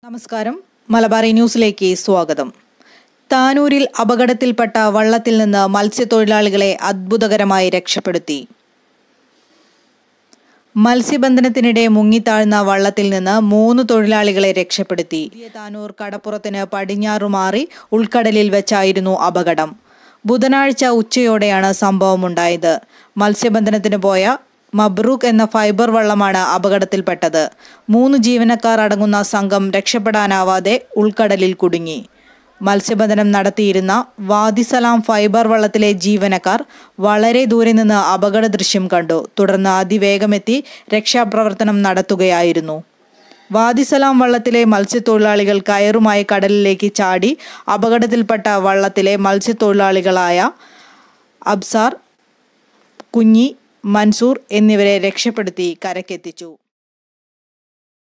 നമസ്കാരം മലബാറി ന്യൂസിലേക്ക് സ്വാഗതം താനൂരിൽ അപകടത്തിൽപ്പെട്ട വള്ളത്തിൽ നിന്ന് മത്സ്യത്തൊഴിലാളികളെ അത്ഭുതകരമായി രക്ഷപ്പെടുത്തി മത്സ്യബന്ധനത്തിനിടെ മുങ്ങിത്താഴ്ന്ന വള്ളത്തിൽ നിന്ന് മൂന്ന് തൊഴിലാളികളെ രക്ഷപ്പെടുത്തി പുതിയ താനൂർ കടപ്പുറത്തിന് പടിഞ്ഞാറുമാറി ഉൾക്കടലിൽ വെച്ചായിരുന്നു അപകടം ബുധനാഴ്ച ഉച്ചയോടെയാണ് സംഭവമുണ്ടായത് മത്സ്യബന്ധനത്തിന് പോയ മബ്രൂക്ക് എന്ന ഫൈബർ വള്ളമാണ് അപകടത്തിൽപ്പെട്ടത് മൂന്ന് ജീവനക്കാർ അടങ്ങുന്ന സംഘം രക്ഷപ്പെടാനാവാതെ ഉൾക്കടലിൽ കുടുങ്ങി മത്സ്യബന്ധനം നടത്തിയിരുന്ന വാദിസലാം ഫൈബർ വള്ളത്തിലെ ജീവനക്കാർ വളരെ ദൂരെ നിന്ന് അപകട ദൃശ്യം കണ്ടു തുടർന്ന് അതിവേഗമെത്തി രക്ഷാപ്രവർത്തനം നടത്തുകയായിരുന്നു വാദിസലാം വള്ളത്തിലെ മത്സ്യത്തൊഴിലാളികൾ കയറുമായി കടലിലേക്ക് ചാടി അപകടത്തിൽപ്പെട്ട വള്ളത്തിലെ മത്സ്യത്തൊഴിലാളികളായ അബ്സാർ കുഞ്ഞി മൻസൂർ എന്നിവരെ രക്ഷപ്പെടുത്തി കരക്കെത്തിച്ചു